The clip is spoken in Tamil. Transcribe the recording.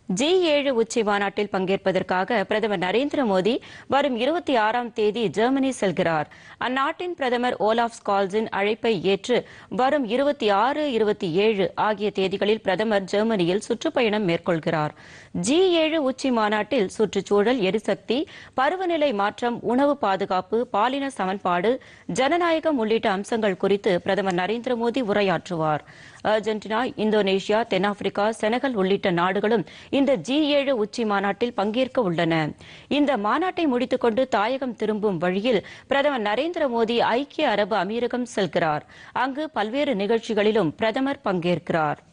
ஜி ஏழு உச்சி மாநாட்டில் பங்கேற்பதற்காக பிரதமர் நரேந்திர மோடி வரும் இருபத்தி ஆறாம் தேதி ஜெர்மனி செல்கிறார் அந்நாட்டின் பிரதமர் ஓலாஃப் ஸ்கால்ஸின் அழைப்பை ஏற்று வரும் இருபத்தி ஆறு இருபத்தி ஏழு ஆகிய தேதிகளில் பிரதமர் ஜெர்மனியில் சுற்றுப்பயணம் மேற்கொள்கிறார் ஜி ஏழு உச்சி மாநாட்டில் சுற்றுச்சூழல் எரிசக்தி பருவநிலை மாற்றம் உணவு பாதுகாப்பு பாலின சமன்பாடு ஜனநாயகம் உள்ளிட்ட அம்சங்கள் குறித்து பிரதமர் நரேந்திர மோடி உரையாற்றுவார் அர்ஜென்டினா இந்தோனேஷியா தென்னாப்பிரிக்கா செனகல் உள்ளிட்ட நாடுகளும் இந்த ஜி ஏழு உச்சி மாநாட்டில் பங்கேற்க உள்ளன இந்த மாநாட்டை முடித்துக்கொண்டு தாயகம் திரும்பும் வழியில் பிரதமர் நரேந்திர மோடி ஐக்கிய அரபு அமீரகம் செல்கிறார் அங்கு பல்வேறு நிகழ்ச்சிகளிலும் பிரதமர் பங்கேற்கிறார்